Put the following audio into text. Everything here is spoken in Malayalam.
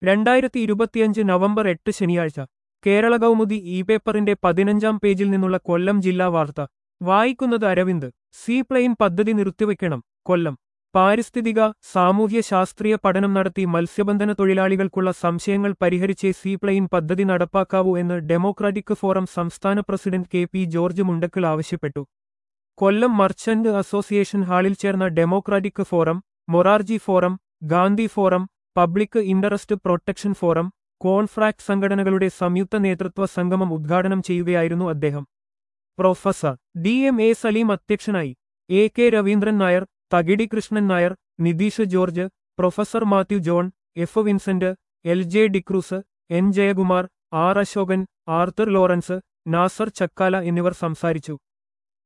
രണ്ടായിരത്തി ഇരുപത്തിയഞ്ച് നവംബർ എട്ട് ശനിയാഴ്ച കേരള കൗമുദി ഇ പേപ്പറിന്റെ പതിനഞ്ചാം പേജിൽ നിന്നുള്ള കൊല്ലം ജില്ലാ വാർത്ത വായിക്കുന്നത് അരവിന്ദ് സീ പ്ലെയിൻ പദ്ധതി നിർത്തിവെക്കണം കൊല്ലം പാരിസ്ഥിതിക സാമൂഹ്യ ശാസ്ത്രീയ പഠനം നടത്തി മത്സ്യബന്ധന തൊഴിലാളികൾക്കുള്ള സംശയങ്ങൾ പരിഹരിച്ചേ സീ പ്ലെയിൻ പദ്ധതി നടപ്പാക്കാവൂ എന്ന് ഡെമോക്രാറ്റിക് ഫോറം സംസ്ഥാന പ്രസിഡന്റ് കെ പി ജോർജ് മുണ്ടക്കൽ ആവശ്യപ്പെട്ടു കൊല്ലം മർച്ചന്റ് അസോസിയേഷൻ ഹാളിൽ ചേർന്ന democratic forum Morarji forum Gandhi forum public interest protection forum കോൺഫ്രാക്ട് സംഘടനകളുടെ സംയുക്ത നേതൃത്വ സംഗമം ഉദ്ഘാടനം ചെയ്യുകയായിരുന്നു അദ്ദേഹം professor D M A Saleem അധ്യക്ഷനായി A K Raveendran Nair Thakidi Krishnan Nair Nitheesh George professor Mathew John F Vincent L J D'Cruz N Jayakumar R Ashokan Arthur Lawrence Nasar Chakkala എന്നിവർ സംസാരിച്ചു